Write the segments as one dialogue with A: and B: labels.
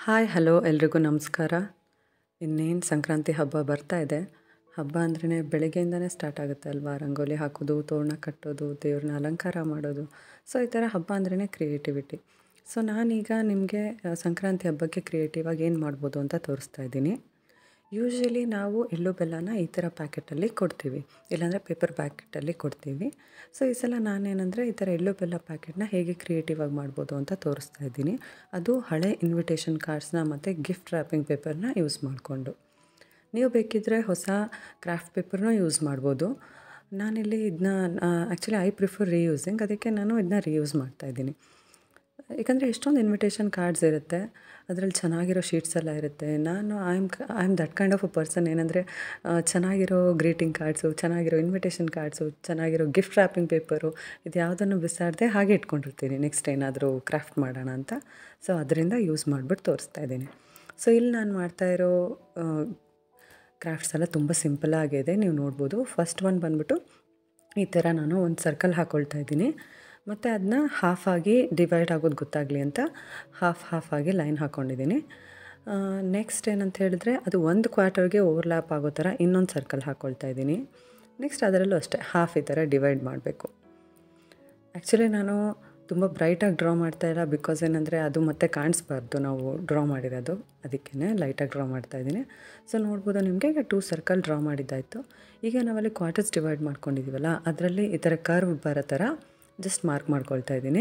A: hi hello ಎಲ್ರಿಗೂ ನಮಸ್ಕಾರ ಇನ್ನೇನು ಸಂಕ್ರಾಂತಿ ಹಬ್ಬ ಬರ್ತಾ ಇದೆ ಹಬ್ಬ ಅಂದ್ರೇ ಬೆಳಗ್ಗೆಯಿಂದನೇ ಸ್ಟಾರ್ಟ್ ಆಗುತ್ತೆ ಅಲ್ವಾ ರಂಗೋಲಿ ಹಾಕೋದು ತೋರಣ ಕಟ್ಟೋದು ದೇವ್ರನ್ನ ಅಲಂಕಾರ ಮಾಡೋದು ಸೊ ಈ ಥರ ಹಬ್ಬ ಅಂದ್ರೇ ಕ್ರಿಯೇಟಿವಿಟಿ ಸೊ ನಾನೀಗ ನಿಮಗೆ ಸಂಕ್ರಾಂತಿ ಹಬ್ಬಕ್ಕೆ ಕ್ರಿಯೇಟಿವ್ ಆಗಿ ಏನು ಮಾಡ್ಬೋದು ಅಂತ ತೋರಿಸ್ತಾ ಇದ್ದೀನಿ ಯೂಶ್ವಲಿ ನಾವು ಎಳ್ಳು ಬೆಲ್ಲನ ಈ ಥರ ಪ್ಯಾಕೆಟಲ್ಲಿ ಕೊಡ್ತೀವಿ ಇಲ್ಲಾಂದರೆ ಪೇಪರ್ ಪ್ಯಾಕೆಟಲ್ಲಿ ಕೊಡ್ತೀವಿ ಸೊ ಈ ಸಲ ನಾನೇನಂದರೆ ಈ ಥರ ಎಳ್ಳು ಬೆಲ್ಲ ಪ್ಯಾಕೆಟ್ನ ಹೇಗೆ ಕ್ರಿಯೇಟಿವ್ ಆಗಿ ಮಾಡ್ಬೋದು ಅಂತ ತೋರಿಸ್ತಾ ಇದ್ದೀನಿ ಅದು ಹಳೆ ಇನ್ವಿಟೇಷನ್ ಕಾರ್ಡ್ಸ್ನ ಮತ್ತು ಗಿಫ್ಟ್ ರ್ಯಾಪಿಂಗ್ ಪೇಪರ್ನ ಯೂಸ್ ಮಾಡಿಕೊಂಡು ನೀವು ಬೇಕಿದ್ದರೆ ಹೊಸ ಕ್ರಾಫ್ಟ್ ಪೇಪರ್ನ ಯೂಸ್ ಮಾಡ್ಬೋದು ನಾನಿಲ್ಲಿ ಇದನ್ನ ಆ್ಯಕ್ಚುಲಿ ಐ ಪ್ರಿಫರ್ ರೀಯೂಸಿಂಗ್ ಅದಕ್ಕೆ ನಾನು ಇದನ್ನ ರೀಯೂಸ್ ಮಾಡ್ತಾಯಿದ್ದೀನಿ ಏಕೆಂದರೆ ಎಷ್ಟೊಂದು ಇನ್ವಿಟೇಷನ್ ಕಾರ್ಡ್ಸ್ ಇರುತ್ತೆ ಅದರಲ್ಲಿ ಚೆನ್ನಾಗಿರೋ ಶೀಟ್ಸ್ ಎಲ್ಲ ಇರುತ್ತೆ ನಾನು I am I am that kind of a person ಏನಂದರೆ ಚೆನ್ನಾಗಿರೋ ಗ್ರೀಟಿಂಗ್ ಕಾರ್ಡ್ಸು ಚೆನ್ನಾಗಿರೋ ಇನ್ವಿಟೇಷನ್ ಕಾರ್ಡ್ಸು ಚೆನ್ನಾಗಿರೋ ಗಿಫ್ಟ್ ರ್ಯಾಪಿಂಗ್ ಪೇಪರು ಇದು ಯಾವುದನ್ನು ಬಿಸಾಡದೆ ಹಾಗೆ ಇಟ್ಕೊಂಡಿರ್ತೀನಿ ನೆಕ್ಸ್ಟ್ ಏನಾದರೂ ಕ್ರಾಫ್ಟ್ ಮಾಡೋಣ ಅಂತ ಸೊ ಅದರಿಂದ ಯೂಸ್ ಮಾಡಿಬಿಟ್ಟು ತೋರಿಸ್ತಾ ಇದ್ದೀನಿ ಸೊ ಇಲ್ಲಿ ನಾನು ಮಾಡ್ತಾಯಿರೋ ಕ್ರಾಫ್ಟ್ಸ್ ಎಲ್ಲ ತುಂಬ ಸಿಂಪಲ್ ಆಗಿದೆ ನೀವು ನೋಡ್ಬೋದು ಫಸ್ಟ್ ಒನ್ ಬಂದ್ಬಿಟ್ಟು ಈ ಥರ ನಾನು ಒಂದು ಸರ್ಕಲ್ ಹಾಕ್ಕೊಳ್ತಾ ಇದ್ದೀನಿ ಮತ್ತು ಅದನ್ನ ಹಾಫಾಗಿ ಡಿವೈಡ್ ಆಗೋದು ಗೊತ್ತಾಗಲಿ ಅಂತ ಹಾಫ್ ಹಾಫಾಗಿ ಲೈನ್ ಹಾಕ್ಕೊಂಡಿದ್ದೀನಿ ನೆಕ್ಸ್ಟ್ ಏನಂತ ಹೇಳಿದ್ರೆ ಅದು ಒಂದು ಕ್ವಾರ್ಟರ್ಗೆ ಓವರ್ಲ್ಯಾಪ್ ಆಗೋ ಥರ ಇನ್ನೊಂದು ಸರ್ಕಲ್ ಹಾಕ್ಕೊಳ್ತಾ ಇದ್ದೀನಿ ನೆಕ್ಸ್ಟ್ ಅದರಲ್ಲೂ ಅಷ್ಟೇ ಹಾಫ್ ಈ ಥರ ಡಿವೈಡ್ ಮಾಡಬೇಕು ಆ್ಯಕ್ಚುಲಿ ನಾನು ತುಂಬ ಬ್ರೈಟಾಗಿ ಡ್ರಾ ಮಾಡ್ತಾಯಿಲ್ಲ ಬಿಕಾಸ್ ಏನಂದರೆ ಅದು ಮತ್ತೆ ಕಾಣಿಸ್ಬಾರ್ದು ನಾವು ಡ್ರಾ ಮಾಡಿರೋದು ಅದಕ್ಕೇ ಲೈಟಾಗಿ ಡ್ರಾ ಮಾಡ್ತಾಯಿದ್ದೀನಿ ಸೊ ನೋಡ್ಬೋದು ನಿಮಗೆ ಈಗ ಟೂ ಸರ್ಕಲ್ ಡ್ರಾ ಮಾಡಿದ್ದಾಯಿತು ಈಗ ನಾವಲ್ಲಿ ಕ್ವಾರ್ಟರ್ಸ್ ಡಿವೈಡ್ ಮಾಡ್ಕೊಂಡಿದ್ದೀವಲ್ಲ ಅದರಲ್ಲಿ ಈ ಥರ ಕರ್ವ್ ಬರೋ ಥರ ಜಸ್ಟ್ ಮಾರ್ಕ್ ಮಾಡ್ಕೊಳ್ತಾ ಇದ್ದೀನಿ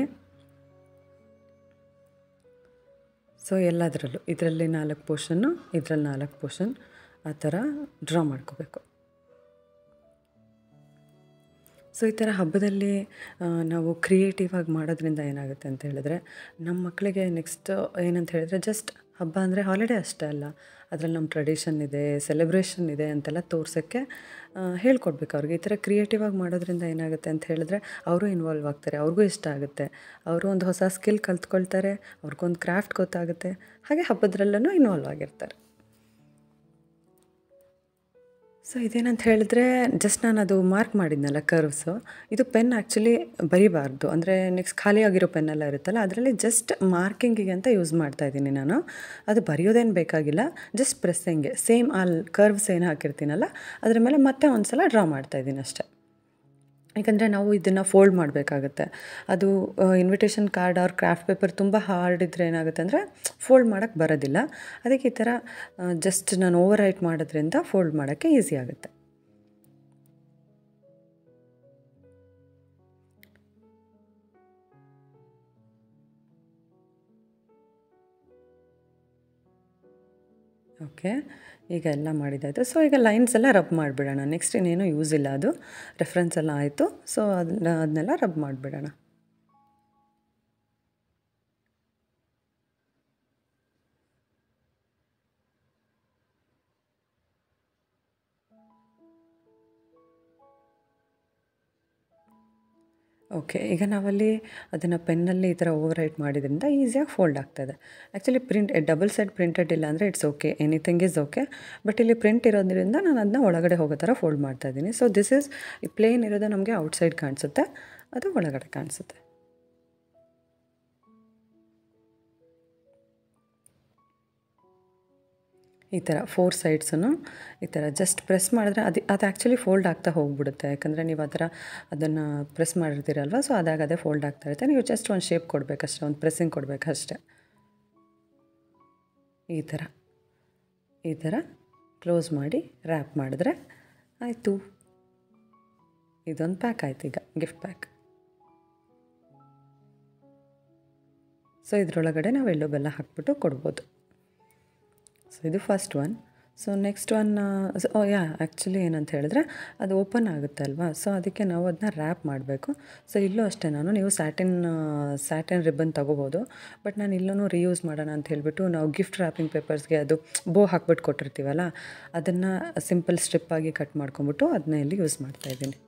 A: ಸೊ ಎಲ್ಲದರಲ್ಲೂ ಇದರಲ್ಲಿ ನಾಲ್ಕು ಪೋರ್ಷನ್ನು ಇದರಲ್ಲಿ ನಾಲ್ಕು ಪೋರ್ಷನ್ ಆ ಥರ ಡ್ರಾ ಮಾಡ್ಕೋಬೇಕು ಸೊ ಈ ಥರ ಹಬ್ಬದಲ್ಲಿ ನಾವು ಕ್ರಿಯೇಟಿವ್ ಆಗಿ ಮಾಡೋದ್ರಿಂದ ಏನಾಗುತ್ತೆ ಅಂತ ಹೇಳಿದ್ರೆ ನಮ್ಮ ಮಕ್ಕಳಿಗೆ ನೆಕ್ಸ್ಟ್ ಏನಂತ ಹೇಳಿದ್ರೆ ಜಸ್ಟ್ ಹಬ್ಬ ಅಂದರೆ ಹಾಲಿಡೇ ಅಷ್ಟೇ ಅಲ್ಲ ಅದರಲ್ಲಿ ನಮ್ಮ ಟ್ರೆಡಿಷನ್ ಇದೆ ಸೆಲೆಬ್ರೇಷನ್ ಇದೆ ಅಂತೆಲ್ಲ ತೋರ್ಸೋಕ್ಕೆ ಹೇಳ್ಕೊಡ್ಬೇಕು ಅವ್ರಿಗೆ ಈ ಥರ ಕ್ರಿಯೇಟಿವ್ ಆಗಿ ಮಾಡೋದ್ರಿಂದ ಏನಾಗುತ್ತೆ ಅಂತ ಹೇಳಿದ್ರೆ ಅವರು ಇನ್ವಾಲ್ವ್ ಆಗ್ತಾರೆ ಅವ್ರಿಗೂ ಇಷ್ಟ ಆಗುತ್ತೆ ಅವರು ಒಂದು ಹೊಸ ಸ್ಕಿಲ್ ಕಲ್ತ್ಕೊಳ್ತಾರೆ ಅವ್ರಿಗೊಂದು ಕ್ರಾಫ್ಟ್ ಗೊತ್ತಾಗುತ್ತೆ ಹಾಗೆ ಹಬ್ಬದ್ರಲ್ಲೂ ಇನ್ವಾಲ್ವ್ ಆಗಿರ್ತಾರೆ ಸೊ ಇದೇನಂತ ಹೇಳಿದ್ರೆ ಜಸ್ಟ್ ನಾನು ಅದು ಮಾರ್ಕ್ ಮಾಡಿದ್ನಲ್ಲ ಕರ್ವ್ಸು ಇದು ಪೆನ್ ಆ್ಯಕ್ಚುಲಿ ಬರಿಬಾರ್ದು ಅಂದರೆ ನೆಕ್ಸ್ಟ್ ಖಾಲಿಯಾಗಿರೋ ಪೆನ್ನೆಲ್ಲ ಇರುತ್ತಲ್ಲ ಅದರಲ್ಲಿ ಜಸ್ಟ್ ಮಾರ್ಕಿಂಗಿಗೆ ಅಂತ ಯೂಸ್ ಮಾಡ್ತಾ ಇದ್ದೀನಿ ನಾನು ಅದು ಬರೆಯೋದೇನು ಬೇಕಾಗಿಲ್ಲ ಜಸ್ಟ್ ಪ್ರೆಸ್ಸಿಂಗ್ಗೆ ಸೇಮ್ ಅಲ್ಲಿ ಕರ್ವ್ಸ್ ಏನು ಹಾಕಿರ್ತೀನಲ್ಲ ಅದ್ರ ಮೇಲೆ ಮತ್ತೆ ಒಂದು ಸಲ ಡ್ರಾ ಮಾಡ್ತಾಯಿದ್ದೀನಿ ಅಷ್ಟೇ ಯಾಕಂದರೆ ನಾವು ಇದನ್ನು ಫೋಲ್ಡ್ ಮಾಡಬೇಕಾಗತ್ತೆ ಅದು ಇನ್ವಿಟೇಷನ್ ಕಾರ್ಡ್ ಅವ್ರ ಕ್ರಾಫ್ಟ್ ಪೇಪರ್ ತುಂಬ ಹಾರ್ಡ್ ಇದ್ದರೆ ಏನಾಗುತ್ತೆ ಅಂದರೆ ಫೋಲ್ಡ್ ಮಾಡೋಕ್ಕೆ ಬರೋದಿಲ್ಲ ಅದಕ್ಕೆ ಈ ಥರ ಜಸ್ಟ್ ನಾನು ಓವರ್ ರೈಟ್ ಮಾಡೋದ್ರಿಂದ ಫೋಲ್ಡ್ ಮಾಡೋಕ್ಕೆ ಈಸಿ ಆಗುತ್ತೆ ಓಕೆ ಈಗ ಎಲ್ಲ ಮಾಡಿದ್ದಾಯಿತು ಸೊ ಈಗ ಲೈನ್ಸ್ ಎಲ್ಲ ರಬ್ ಮಾಡಿಬಿಡೋಣ ನೆಕ್ಸ್ಟ್ ಇನ್ನೇನು ಯೂಸ್ ಇಲ್ಲ ಅದು ರೆಫರೆನ್ಸ್ ಎಲ್ಲ ಆಯಿತು ಸೊ ಅದನ್ನ ಅದನ್ನೆಲ್ಲ ರಬ್ ಮಾಡಿಬಿಡೋಣ ಓಕೆ ಈಗ ನಾವಲ್ಲಿ ಅದನ್ನು ಪೆನ್ನಲ್ಲಿ ಈ ಥರ ಓವರ್ ರೈಟ್ ಮಾಡಿದ್ರಿಂದ ಈಸಿಯಾಗಿ ಫೋಲ್ಡ್ ಆಗ್ತಾಯಿದೆ actually print double side printed ಇಲ್ಲ ಅಂದರೆ it's okay anything is okay but ಇಲ್ಲಿ ಪ್ರಿಂಟ್ ಇರೋದ್ರಿಂದ ನಾನು ಅದನ್ನ ಒಳಗಡೆ ಹೋಗೋ ಥರ ಫೋಲ್ಡ್ ಮಾಡ್ತಾಯಿದ್ದೀನಿ ಸೊ ದಿಸ್ ಈಸ್ ಈ ಪ್ಲೇನ್ ಇರೋದು ನಮಗೆ ಔಟ್ಸೈಡ್ ಕಾಣಿಸುತ್ತೆ ಅದು ಒಳಗಡೆ ಕಾಣಿಸುತ್ತೆ ಈ ಥರ ಫೋರ್ ಸೈಡ್ಸನ್ನು ಈ ಥರ ಜಸ್ಟ್ ಪ್ರೆಸ್ ಮಾಡಿದ್ರೆ ಅದು ಅದು ಆ್ಯಕ್ಚುಲಿ ಫೋಲ್ಡ್ ಆಗ್ತಾ ಹೋಗ್ಬಿಡುತ್ತೆ ಯಾಕಂದರೆ ನೀವು ಆ ಥರ ಅದನ್ನು ಪ್ರೆಸ್ ಮಾಡಿರ್ತೀರಲ್ವ ಸೊ ಅದಾಗ ಅದೇ ಫೋಲ್ಡ್ ಆಗ್ತಾ ಇರುತ್ತೆ ನೀವು ಜಸ್ಟ್ ಒಂದು ಶೇಪ್ ಕೊಡಬೇಕಷ್ಟೇ ಒಂದು ಪ್ರೆಸ್ಸಿಂಗ್ ಕೊಡಬೇಕಷ್ಟೆ ಈ ಥರ ಈ ಥರ ಕ್ಲೋಸ್ ಮಾಡಿ ರ್ಯಾಪ್ ಮಾಡಿದ್ರೆ ಆಯಿತು ಇದೊಂದು ಪ್ಯಾಕ್ ಆಯ್ತು ಈಗ ಗಿಫ್ಟ್ ಪ್ಯಾಕ್ ಸೊ ಇದರೊಳಗಡೆ ನಾವು ಎಳ್ಳು ಬೆಲ್ಲ ಹಾಕ್ಬಿಟ್ಟು ಕೊಡ್ಬೋದು ಸೊ ಇದು first one so next one oh yeah actually ಏನಂತ ಹೇಳಿದ್ರೆ ಅದು ಓಪನ್ ಆಗುತ್ತೆ ಅಲ್ವಾ ಸೊ ಅದಕ್ಕೆ ನಾವು ಅದನ್ನ ರ್ಯಾಪ್ ಮಾಡಬೇಕು ಸೊ ಇಲ್ಲೂ ಅಷ್ಟೇ ನಾನು ನೀವು ಸ್ಯಾಟಿನ್ ಸ್ಯಾಟಿನ್ ರಿಬ್ಬನ್ ತೊಗೋಬೋದು ಬಟ್ ನಾನು ಇಲ್ಲೂ ರೀಯೂಸ್ ಮಾಡೋಣ ಅಂತ ಹೇಳಿಬಿಟ್ಟು ನಾವು ಗಿಫ್ಟ್ ರ್ಯಾಪಿಂಗ್ ಪೇಪರ್ಸ್ಗೆ ಅದು ಬೋ ಹಾಕ್ಬಿಟ್ಟು ಕೊಟ್ಟಿರ್ತೀವಲ್ಲ ಅದನ್ನು ಸಿಂಪಲ್ ಸ್ಟ್ರಿಪ್ಪಾಗಿ ಕಟ್ ಮಾಡ್ಕೊಂಬಿಟ್ಟು ಅದನ್ನ ಇಲ್ಲಿ ಯೂಸ್ ಮಾಡ್ತಾಯಿದ್ದೀನಿ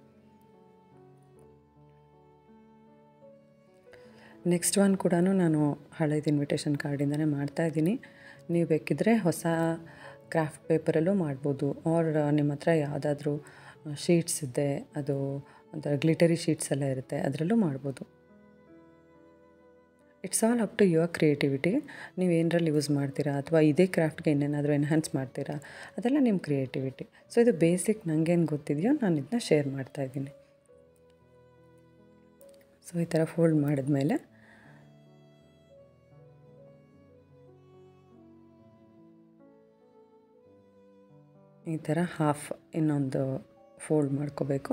A: ನೆಕ್ಸ್ಟ್ ಒನ್ ಕೂಡ ನಾನು ಹಳೇದು ಇನ್ವಿಟೇಷನ್ ಕಾರ್ಡಿಂದನೇ ಮಾಡ್ತಾಯಿದ್ದೀನಿ ನೀವು ಬೇಕಿದ್ದರೆ ಹೊಸ ಕ್ರಾಫ್ಟ್ ಪೇಪರಲ್ಲೂ ಮಾಡ್ಬೋದು ಆರ್ ನಿಮ್ಮ ಹತ್ರ ಯಾವುದಾದ್ರೂ ಶೀಟ್ಸ್ ಇದೆ ಅದು ಒಂಥರ ಗ್ಲಿಟರಿ ಶೀಟ್ಸ್ ಎಲ್ಲ ಇರುತ್ತೆ ಅದರಲ್ಲೂ ಮಾಡ್ಬೋದು it's all up to your creativity ನೀವು ಏನರಲ್ಲಿ ಯೂಸ್ ಮಾಡ್ತೀರಾ ಅಥವಾ ಇದೇ ಕ್ರಾಫ್ಟ್ಗೆ ಇನ್ನೇನಾದರೂ ಎನ್ಹಾನ್ಸ್ ಮಾಡ್ತೀರಾ ಅದೆಲ್ಲ ನಿಮ್ಮ ಕ್ರಿಯೇಟಿವಿಟಿ ಸೊ ಇದು ಬೇಸಿಕ್ ನನಗೇನು ಗೊತ್ತಿದೆಯೋ ನಾನು ಇದನ್ನ ಶೇರ್ ಮಾಡ್ತಾಯಿದ್ದೀನಿ ಸೊ ಈ ಥರ ಫೋಲ್ಡ್ ಮಾಡಿದ್ಮೇಲೆ ಈ ಥರ ಹಾಫ್ ಇನ್ನೊಂದು ಫೋಲ್ಡ್ ಮಾಡ್ಕೋಬೇಕು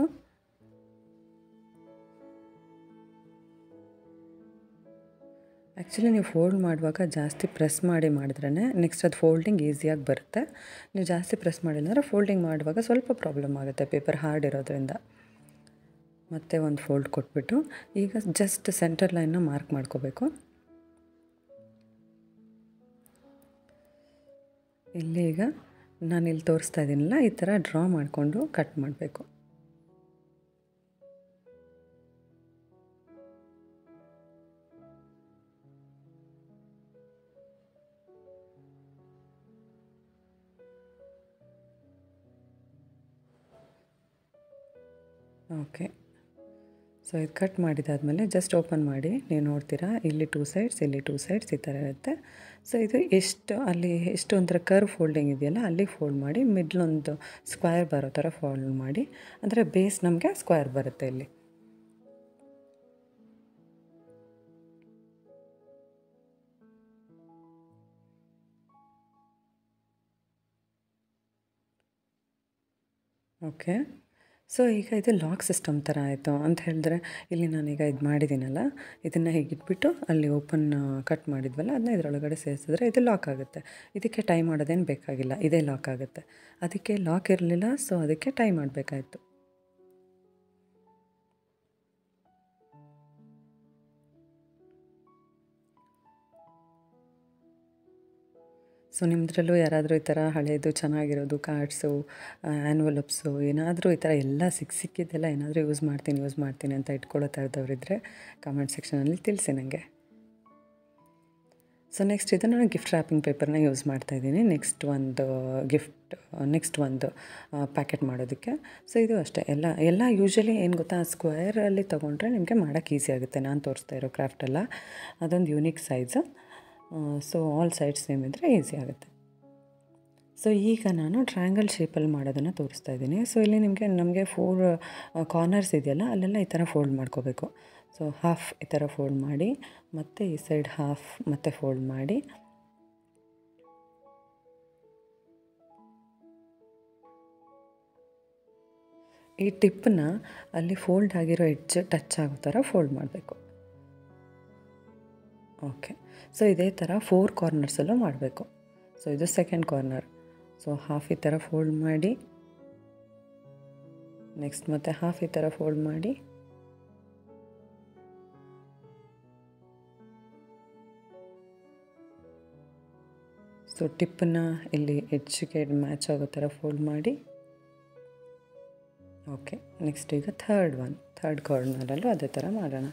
A: ಆ್ಯಕ್ಚುಲಿ ನೀವು ಫೋಲ್ಡ್ ಮಾಡುವಾಗ ಜಾಸ್ತಿ ಪ್ರೆಸ್ ಮಾಡಿ ಮಾಡಿದ್ರೇ ನೆಕ್ಸ್ಟ್ ಅದು ಫೋಲ್ಡಿಂಗ್ ಈಸಿಯಾಗಿ ಬರುತ್ತೆ ನೀವು ಜಾಸ್ತಿ ಪ್ರೆಸ್ ಮಾಡಿಲ್ಲ ಅಂದರೆ ಫೋಲ್ಡಿಂಗ್ ಮಾಡುವಾಗ ಸ್ವಲ್ಪ ಪ್ರಾಬ್ಲಮ್ ಆಗುತ್ತೆ ಪೇಪರ್ ಹಾರ್ಡ್ ಇರೋದ್ರಿಂದ ಮತ್ತೆ ಒಂದು ಫೋಲ್ಡ್ ಕೊಟ್ಬಿಟ್ಟು ಈಗ ಜಸ್ಟ್ ಸೆಂಟರ್ ಲೈನ್ನ ಮಾರ್ಕ್ ಮಾಡ್ಕೋಬೇಕು ಇಲ್ಲಿ ಈಗ ನಾನು ಇಲ್ಲಿ ತೋರಿಸ್ತಾ ಇದ್ದೀನಲ್ಲ ಈ ಥರ ಡ್ರಾ ಮಾಡಿಕೊಂಡು ಕಟ್ ಮಾಡಬೇಕು ಓಕೆ ಸೊ ಇದು ಕಟ್ ಮಾಡಿದಾದಮೇಲೆ ಜಸ್ಟ್ ಓಪನ್ ಮಾಡಿ ನೀವು ನೋಡ್ತೀರಾ ಇಲ್ಲಿ ಟೂ ಸೈಡ್ಸ್ ಇಲ್ಲಿ ಟೂ ಸೈಡ್ಸ್ ಈ ಥರ ಇರುತ್ತೆ ಸೊ ಇದು ಎಷ್ಟು ಅಲ್ಲಿ ಎಷ್ಟು ಒಂಥರ ಕರ್ವ್ ಫೋಲ್ಡಿಂಗ್ ಇದೆಯಲ್ಲ ಅಲ್ಲಿಗೆ ಫೋಲ್ಡ್ ಮಾಡಿ ಮಿಡ್ಲೊಂದು ಸ್ಕ್ವೈರ್ ಬರೋ ಥರ ಫೋಲ್ಡ್ ಮಾಡಿ ಅಂದರೆ ಬೇಸ್ ನಮಗೆ ಸ್ಕ್ವೈರ್ ಬರುತ್ತೆ ಇಲ್ಲಿ ಓಕೆ ಸೊ ಈಗ ಇದು ಲಾಕ್ ಸಿಸ್ಟಮ್ ಥರ ಆಯಿತು ಅಂತ ಹೇಳಿದ್ರೆ ಇಲ್ಲಿ ನಾನೀಗ ಇದು ಮಾಡಿದ್ದೀನಲ್ಲ ಇದನ್ನು ಹೀಗಿಟ್ಬಿಟ್ಟು ಅಲ್ಲಿ ಓಪನ್ ಕಟ್ ಮಾಡಿದ್ವಲ್ಲ ಅದನ್ನ ಇದರೊಳಗಡೆ ಸೇರಿಸಿದ್ರೆ ಇದು ಲಾಕ್ ಆಗುತ್ತೆ ಇದಕ್ಕೆ ಟೈ ಮಾಡೋದೇನು ಬೇಕಾಗಿಲ್ಲ ಇದೇ ಲಾಕ್ ಆಗುತ್ತೆ ಅದಕ್ಕೆ ಲಾಕ್ ಇರಲಿಲ್ಲ ಸೊ ಅದಕ್ಕೆ ಟೈ ಮಾಡಬೇಕಾಯ್ತು ಸೊ ನಿಮ್ಮದ್ರಲ್ಲೂ ಯಾರಾದರೂ ಈ ಥರ ಹಳೇದು ಚೆನ್ನಾಗಿರೋದು ಕಾರ್ಡ್ಸು ಆ್ಯನ್ವಲಪ್ಸು ಏನಾದರೂ ಈ ಥರ ಎಲ್ಲ ಸಿಕ್ಕ ಸಿಕ್ಕಿದ್ದೆಲ್ಲ ಏನಾದರೂ ಯೂಸ್ ಮಾಡ್ತೀನಿ ಯೂಸ್ ಮಾಡ್ತೀನಿ ಅಂತ ಇಟ್ಕೊಳ್ಳೋ ಥರದವರಿದ್ದರೆ ಕಮೆಂಟ್ ಸೆಕ್ಷನಲ್ಲಿ ತಿಳಿಸಿ ನನಗೆ ಸೊ ನೆಕ್ಸ್ಟ್ ಇದು ನಾನು ಗಿಫ್ಟ್ ರ್ಯಾಪಿಂಗ್ ಪೇಪರ್ನ ಯೂಸ್ ಮಾಡ್ತಾಯಿದ್ದೀನಿ ನೆಕ್ಸ್ಟ್ ಒಂದು ಗಿಫ್ಟ್ ನೆಕ್ಸ್ಟ್ ಒಂದು ಪ್ಯಾಕೆಟ್ ಮಾಡೋದಕ್ಕೆ ಸೊ ಇದು ಅಷ್ಟೇ ಎಲ್ಲ ಎಲ್ಲ ಯೂಶ್ವಲಿ ಏನು ಗೊತ್ತಾ ಸ್ಕ್ವೇರಲ್ಲಿ ತೊಗೊಂಡ್ರೆ ನಿಮಗೆ ಮಾಡೋಕ್ಕೆ ಈಸಿ ಆಗುತ್ತೆ ನಾನು ತೋರಿಸ್ತಾ ಇರೋ ಕ್ರಾಫ್ಟೆಲ್ಲ ಅದೊಂದು unique size so all sides same ಇದ್ದರೆ ಈಸಿ ಆಗುತ್ತೆ ಸೊ ಈಗ ನಾನು ಟ್ರಯಾಂಗಲ್ ಶೇಪಲ್ಲಿ ಮಾಡೋದನ್ನು ತೋರಿಸ್ತಾ ಇದ್ದೀನಿ ಸೊ ಇಲ್ಲಿ ನಿಮಗೆ ನಮಗೆ ಫೋರ್ ಕಾರ್ನರ್ಸ್ ಇದೆಯಲ್ಲ ಅಲ್ಲೆಲ್ಲ ಈ ಥರ ಫೋಲ್ಡ್ ಮಾಡ್ಕೋಬೇಕು ಸೊ ಹಾಫ್ ಈ ಥರ ಫೋಲ್ಡ್ ಮಾಡಿ ಮತ್ತು ಈ ಸೈಡ್ ಹಾಫ್ ಮತ್ತೆ ಫೋಲ್ಡ್ ಮಾಡಿ ಈ ಟಿಪ್ಪನ್ನ ಅಲ್ಲಿ ಫೋಲ್ಡ್ ಆಗಿರೋ ಎಡ್ಜ್ ಟಚ್ ಆಗೋ ಥರ ಫೋಲ್ಡ್ ಮಾಡಬೇಕು ಓಕೆ ಸೊ ಇದೇ ಥರ ಫೋರ್ ಕಾರ್ನರ್ಸಲ್ಲೂ ಮಾಡಬೇಕು ಸೊ ಇದು ಸೆಕೆಂಡ್ ಕಾರ್ನರ್ ಸೊ ಹಾಫ್ ಈ ಥರ ಫೋಲ್ಡ್ ಮಾಡಿ ನೆಕ್ಸ್ಟ್ ಮತ್ತೆ ಹಾಫ್ ಈ ಥರ ಫೋಲ್ಡ್ ಮಾಡಿ ಸೊ ಟಿಪ್ಪನ್ನ ಇಲ್ಲಿ ಎಡ್ಜ್ಗೆ ಮ್ಯಾಚ್ ಆಗೋ ಥರ ಫೋಲ್ಡ್ ಮಾಡಿ ಓಕೆ ನೆಕ್ಸ್ಟ್ ಈಗ ಥರ್ಡ್ ಒನ್ ಥರ್ಡ್ ಕಾರ್ನರಲ್ಲೂ ಅದೇ ಥರ ಮಾಡೋಣ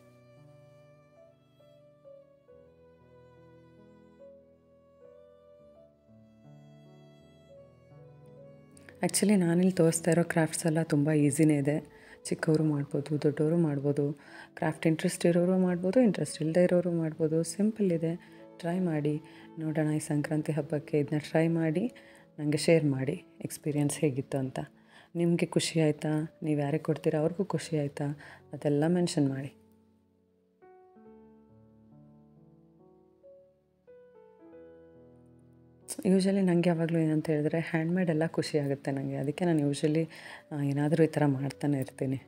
A: ಆ್ಯಕ್ಚುಲಿ ನಾನಿಲ್ಲಿ ತೋರಿಸ್ತಾ ಇರೋ ಕ್ರಾಫ್ಟ್ಸ್ ಎಲ್ಲ ತುಂಬ ಈಸಿನೇ ಇದೆ ಚಿಕ್ಕವರು ಮಾಡ್ಬೋದು ದೊಡ್ಡವರು ಮಾಡ್ಬೋದು ಕ್ರಾಫ್ಟ್ ಇಂಟ್ರೆಸ್ಟ್ ಇರೋರು ಮಾಡ್ಬೋದು ಇಂಟ್ರೆಸ್ಟ್ ಇಲ್ಲದೆ ಇರೋರು ಮಾಡ್ಬೋದು ಸಿಂಪಲ್ ಇದೆ ಟ್ರೈ ಮಾಡಿ ನೋಡೋಣ ಈ ಸಂಕ್ರಾಂತಿ ಹಬ್ಬಕ್ಕೆ ಇದನ್ನ ಟ್ರೈ ಮಾಡಿ ನನಗೆ ಶೇರ್ ಮಾಡಿ ಎಕ್ಸ್ಪೀರಿಯೆನ್ಸ್ ಹೇಗಿತ್ತು ಅಂತ ನಿಮಗೆ ಖುಷಿ ಆಯಿತಾ ನೀವು ಯಾರಿಗೆ ಕೊಡ್ತೀರಾ ಅವ್ರಿಗೂ ಖುಷಿ ಆಯಿತಾ ಅದೆಲ್ಲ ಮೆನ್ಷನ್ ಮಾಡಿ ಯೂಶ್ವಲಿ ನನಗೆ ಯಾವಾಗಲೂ ಏನಂತ ಹೇಳಿದ್ರೆ ಹ್ಯಾಂಡ್ಮೇಡ್ ಎಲ್ಲ ಖುಷಿ ಆಗುತ್ತೆ ನನಗೆ ಅದಕ್ಕೆ ನಾನು ಯೂಶ್ವಲಿ ಏನಾದರೂ ಈ ಥರ ಮಾಡ್ತಾನೆ ಇರ್ತೀನಿ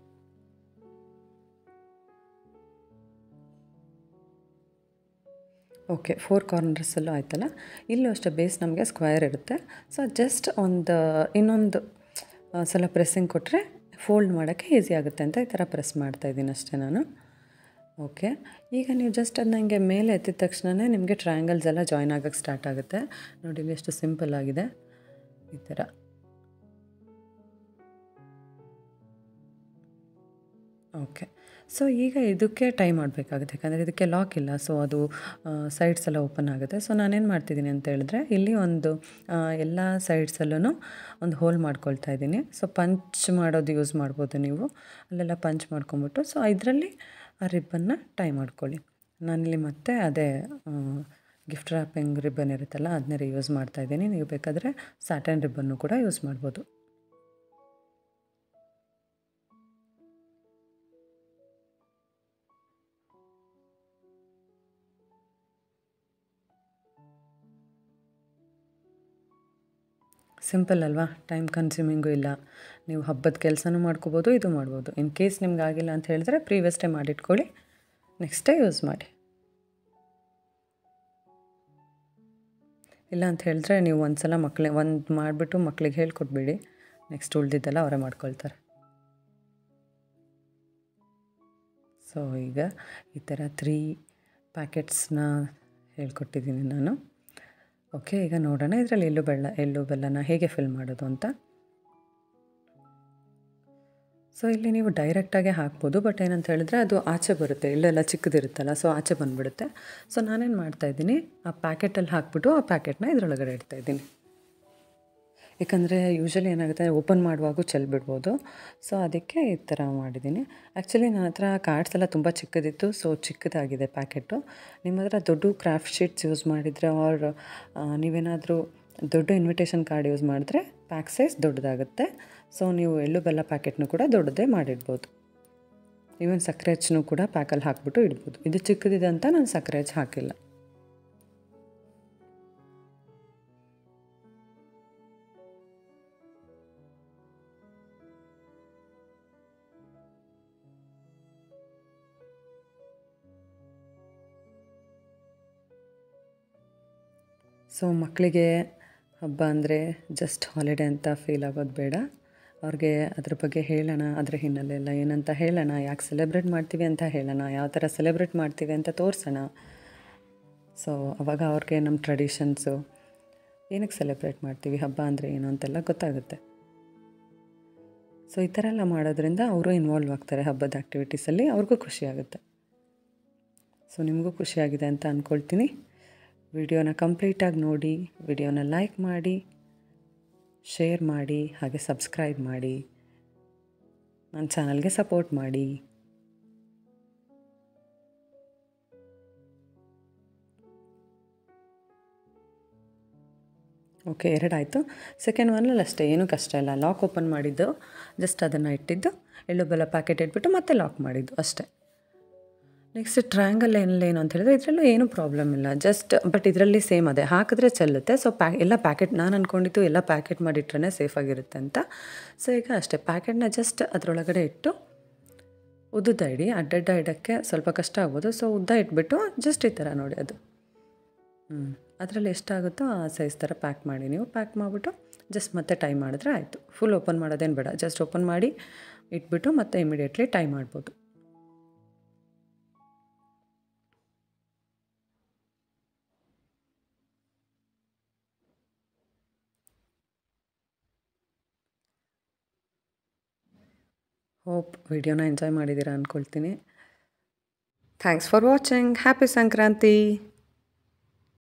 A: ಓಕೆ ಫೋರ್ ಕಾರ್ನರ್ಸಲ್ಲೂ ಆಯ್ತಲ್ಲ ಇಲ್ಲೂ ಅಷ್ಟೇ ಬೇಸ್ ನಮಗೆ ಸ್ಕ್ವೈರ್ ಇರುತ್ತೆ ಸೊ ಜಸ್ಟ್ ಒಂದು ಇನ್ನೊಂದು ಸಲ ಪ್ರೆಸ್ಸಿಂಗ್ ಕೊಟ್ಟರೆ ಫೋಲ್ಡ್ ಮಾಡೋಕ್ಕೆ ಈಸಿ ಆಗುತ್ತೆ ಅಂತ ಈ ಥರ ಪ್ರೆಸ್ ಮಾಡ್ತಾಯಿದ್ದೀನಿ ಅಷ್ಟೇ ನಾನು ಓಕೆ ಈಗ ನೀವು ಜಸ್ಟ್ ಅದನ್ನ ಹಿಂಗೆ ಮೇಲೆ ಎತ್ತಿದ ತಕ್ಷಣವೇ ನಿಮಗೆ ಟ್ರಯಾಂಗಲ್ಸ್ ಎಲ್ಲ ಜಾಯ್ನ್ ಆಗೋಕ್ಕೆ ಸ್ಟಾರ್ಟ್ ಆಗುತ್ತೆ ನೋಡಿ ಇಲ್ಲಿ ಎಷ್ಟು ಸಿಂಪಲ್ ಆಗಿದೆ ಈ ಥರ ಓಕೆ ಸೊ ಈಗ ಇದಕ್ಕೆ ಟೈ ಮಾಡಬೇಕಾಗುತ್ತೆ ಯಾಕಂದರೆ ಇದಕ್ಕೆ ಲಾಕ್ ಇಲ್ಲ ಸೊ ಅದು ಸೈಡ್ಸ್ ಎಲ್ಲ ಓಪನ್ ಆಗುತ್ತೆ ಸೊ ನಾನೇನು ಮಾಡ್ತಿದ್ದೀನಿ ಅಂತ ಹೇಳಿದ್ರೆ ಇಲ್ಲಿ ಒಂದು ಎಲ್ಲ ಸೈಡ್ಸಲ್ಲೂ ಒಂದು ಹೋಲ್ ಮಾಡ್ಕೊಳ್ತಾ ಇದ್ದೀನಿ ಸೊ ಪಂಚ್ ಮಾಡೋದು ಯೂಸ್ ಮಾಡ್ಬೋದು ನೀವು ಅಲ್ಲೆಲ್ಲ ಪಂಚ್ ಮಾಡ್ಕೊಂಬಿಟ್ಟು ಸೊ ಇದರಲ್ಲಿ ಆ ರಿಬ್ಬನ್ನ ಟೈ ಮಾಡ್ಕೊಳ್ಳಿ ನಾನಿಲ್ಲಿ ಮತ್ತೆ ಅದೇ ಗಿಫ್ಟ್ ರ್ಯಾಪಿಂಗ್ ರಿಬ್ಬನ್ ಇರುತ್ತಲ್ಲ ಅದನ್ನೇ ಯೂಸ್ ಮಾಡ್ತಾಯಿದ್ದೀನಿ ನೀವು ಬೇಕಾದರೆ ಸ್ಯಾಟನ್ ರಿಬ್ಬನ್ನು ಕೂಡ ಯೂಸ್ ಮಾಡ್ಬೋದು ಸಿಂಪಲ್ ಅಲ್ವಾ ಟೈಮ್ ಕನ್ಸ್ಯೂಮಿಂಗು ಇಲ್ಲ ನೀವು ಹಬ್ಬದ ಕೆಲಸನೂ ಮಾಡ್ಕೋಬೋದು ಇದು ಮಾಡ್ಬೋದು ಇನ್ ಕೇಸ್ ನಿಮ್ಗೆ ಆಗಿಲ್ಲ ಅಂತ ಹೇಳಿದ್ರೆ ಪ್ರೀವಿಯಸ್ ಡೇ ಮಾಡಿಟ್ಕೊಳ್ಳಿ ನೆಕ್ಸ್ಟ್ ಡೇ ಯೂಸ್ ಮಾಡಿ ಇಲ್ಲ ಅಂತ ಹೇಳಿದ್ರೆ ನೀವು ಒಂದು ಸಲ ಮಕ್ಕಳೇ ಒಂದು ಮಾಡಿಬಿಟ್ಟು ಮಕ್ಳಿಗೆ ಹೇಳ್ಕೊಟ್ಬಿಡಿ ನೆಕ್ಸ್ಟ್ ಉಳ್ದಿದ್ದೆಲ್ಲ ಅವರೇ ಮಾಡ್ಕೊಳ್ತಾರೆ ಸೊ ಈಗ ಈ ಥರ ತ್ರೀ ಪ್ಯಾಕೆಟ್ಸ್ನ ಹೇಳ್ಕೊಟ್ಟಿದ್ದೀನಿ ನಾನು ಓಕೆ ಈಗ ನೋಡೋಣ ಇದರಲ್ಲಿ ಎಳ್ಳು ಬೆಲ್ಲ ಎಳ್ಳು ಬೆಲ್ಲನ ಹೇಗೆ ಫಿಲ್ ಮಾಡೋದು ಅಂತ ಸೊ ಇಲ್ಲಿ ನೀವು ಡೈರೆಕ್ಟಾಗೆ ಹಾಕ್ಬೋದು ಬಟ್ ಏನಂತ ಹೇಳಿದ್ರೆ ಅದು ಆಚೆ ಬರುತ್ತೆ ಎಳ್ಳೆಲ್ಲ ಚಿಕ್ಕದಿರುತ್ತಲ್ಲ ಸೊ ಆಚೆ ಬಂದುಬಿಡುತ್ತೆ ಸೊ ನಾನೇನು ಮಾಡ್ತಾಯಿದ್ದೀನಿ ಆ ಪ್ಯಾಕೆಟಲ್ಲಿ ಹಾಕ್ಬಿಟ್ಟು ಆ ಪ್ಯಾಕೆಟ್ನ ಇದರೊಳಗಡೆ ಇಡ್ತಾಯಿದ್ದೀನಿ ಯಾಕಂದರೆ ಯೂಶ್ವಲಿ ಏನಾಗುತ್ತೆ ಓಪನ್ ಮಾಡುವಾಗೂ ಚೆಲ್ಬಿಡ್ಬೋದು ಸೊ ಅದಕ್ಕೆ ಈ ಥರ ಮಾಡಿದ್ದೀನಿ ಆ್ಯಕ್ಚುಲಿ ನನ್ನ ಹತ್ರ ಕಾರ್ಡ್ಸ್ ಎಲ್ಲ ತುಂಬ ಚಿಕ್ಕದಿತ್ತು ಸೊ ಚಿಕ್ಕದಾಗಿದೆ ಪ್ಯಾಕೆಟು ನಿಮ್ಮ ಹತ್ರ ದೊಡ್ಡ ಕ್ರಾಫ್ಟ್ ಶೀಟ್ಸ್ ಯೂಸ್ ಮಾಡಿದರೆ ಆರ್ ನೀವೇನಾದರೂ ದೊಡ್ಡ ಇನ್ವಿಟೇಷನ್ ಕಾರ್ಡ್ ಯೂಸ್ ಮಾಡಿದ್ರೆ ಪ್ಯಾಕ್ ಸೈಜ್ ದೊಡ್ಡದಾಗುತ್ತೆ ಸೊ ನೀವು ಎಳ್ಳು ಬೆಲ್ಲ ಪ್ಯಾಕೆಟ್ನು ಕೂಡ ದೊಡ್ಡದೇ ಮಾಡಿಡ್ಬೋದು ಈವನ್ ಸಕ್ಕರೆ ಹಚ್ಚನು ಕೂಡ ಪ್ಯಾಕಲ್ಲಿ ಹಾಕ್ಬಿಟ್ಟು ಇಡ್ಬೋದು ಇದು ಚಿಕ್ಕದಿದೆ ಅಂತ ನಾನು ಸಕ್ಕರೆ ಹಚ್ಚು ಹಾಕಿಲ್ಲ ಸೊ ಮಕ್ಕಳಿಗೆ ಹಬ್ಬ ಅಂದರೆ ಜಸ್ಟ್ ಹಾಲಿಡೇ ಅಂತ ಫೀಲ್ ಆಗೋದು ಬೇಡ ಅವ್ರಿಗೆ ಅದ್ರ ಬಗ್ಗೆ ಹೇಳೋಣ ಅದ್ರ ಹಿನ್ನೆಲೆ ಎಲ್ಲ ಏನಂತ ಹೇಳೋಣ ಯಾಕೆ ಸೆಲೆಬ್ರೇಟ್ ಮಾಡ್ತೀವಿ ಅಂತ ಹೇಳೋಣ ಯಾವ ಥರ ಸೆಲೆಬ್ರೇಟ್ ಮಾಡ್ತೀವಿ ಅಂತ ತೋರಿಸೋಣ ಸೊ ಅವಾಗ ಅವ್ರಿಗೆ ನಮ್ಮ ಟ್ರೆಡಿಷನ್ಸು ಏನಕ್ಕೆ ಸೆಲೆಬ್ರೇಟ್ ಮಾಡ್ತೀವಿ ಹಬ್ಬ ಅಂದರೆ ಏನು ಅಂತೆಲ್ಲ ಗೊತ್ತಾಗುತ್ತೆ ಸೊ ಈ ಥರ ಎಲ್ಲ ಮಾಡೋದ್ರಿಂದ ಅವರು ಇನ್ವಾಲ್ವ್ ಆಗ್ತಾರೆ ಹಬ್ಬದ ಆ್ಯಕ್ಟಿವಿಟೀಸಲ್ಲಿ ಅವ್ರಿಗೂ ಖುಷಿಯಾಗುತ್ತೆ ಸೊ ನಿಮಗೂ ಖುಷಿಯಾಗಿದೆ ಅಂತ ಅಂದ್ಕೊಳ್ತೀನಿ ವಿಡಿಯೋನ ಕಂಪ್ಲೀಟಾಗಿ ನೋಡಿ ವಿಡಿಯೋನ ಲೈಕ್ ಮಾಡಿ ಶೇರ್ ಮಾಡಿ ಹಾಗೆ ಸಬ್ಸ್ಕ್ರೈಬ್ ಮಾಡಿ ನನ್ನ ಚಾನಲ್ಗೆ ಸಪೋರ್ಟ್ ಮಾಡಿ ಓಕೆ ಎರಡಾಯಿತು ಸೆಕೆಂಡ್ ಒನ್ನಲ್ಲಿ ಅಷ್ಟೇ ಏನೂ ಕಷ್ಟ ಇಲ್ಲ ಲಾಕ್ ಓಪನ್ ಮಾಡಿದ್ದು ಜಸ್ಟ್ ಅದನ್ನು ಇಟ್ಟಿದ್ದು ಎಳ್ಳು ಬೆಲ್ಲ ಪ್ಯಾಕೆಟ್ ಇಟ್ಬಿಟ್ಟು ಮತ್ತೆ ಲಾಕ್ ಮಾಡಿದ್ದು ಅಷ್ಟೇ ನೆಕ್ಸ್ಟ್ ಟ್ರ್ಯಾಂಗಲ್ ಏನಿಲ್ಲ ಏನು ಅಂತ ಹೇಳಿದ್ರೆ ಇದರಲ್ಲೂ ಏನೂ ಪ್ರಾಬ್ಲಮ್ ಇಲ್ಲ ಜಸ್ಟ್ ಬಟ್ ಇದರಲ್ಲಿ ಸೇಮ್ ಅದೇ ಹಾಕಿದ್ರೆ ಚೆಲ್ಲುತ್ತೆ ಸೊ ಪ್ಯಾ ಎಲ್ಲ ಪ್ಯಾಕೆಟ್ ನಾನು ಅಂದ್ಕೊಂಡಿದ್ದು ಎಲ್ಲ ಪ್ಯಾಕೆಟ್ ಮಾಡಿಟ್ರೆ ಸೇಫಾಗಿರುತ್ತೆ ಅಂತ ಸೊ ಈಗ ಅಷ್ಟೇ ಪ್ಯಾಕೆಟ್ನ ಜಸ್ಟ್ ಅದರೊಳಗಡೆ ಇಟ್ಟು ಉದ್ದುದ್ದ ಇಡಿ ಅಡ್ಡಡ್ಡ ಇಡೋಕ್ಕೆ ಸ್ವಲ್ಪ ಕಷ್ಟ ಆಗ್ಬೋದು ಸೊ ಉದ್ದ ಇಟ್ಬಿಟ್ಟು ಜಸ್ಟ್ ಈ ಥರ ನೋಡಿ ಅದು ಹ್ಞೂ ಅದರಲ್ಲಿ ಎಷ್ಟಾಗುತ್ತೋ ಆ ಸೈಜ್ ಥರ ಪ್ಯಾಕ್ ಮಾಡಿ ನೀವು ಪ್ಯಾಕ್ ಮಾಡಿಬಿಟ್ಟು ಜಸ್ಟ್ ಮತ್ತೆ ಟೈ ಮಾಡಿದ್ರೆ ಆಯಿತು ಫುಲ್ ಓಪನ್ ಮಾಡೋದೇನು ಬೇಡ ಜಸ್ಟ್ ಓಪನ್ ಮಾಡಿ ಇಟ್ಬಿಟ್ಟು ಮತ್ತೆ ಇಮಿಡಿಯೇಟ್ಲಿ ಟೈ ಮಾಡ್ಬೋದು ಹೋಪ್ ವಿಡಿಯೋನ ಎಂಜಾಯ್ ಮಾಡಿದ್ದೀರಾ ಅಂದ್ಕೊಳ್ತೀನಿ thanks for watching happy Sankranti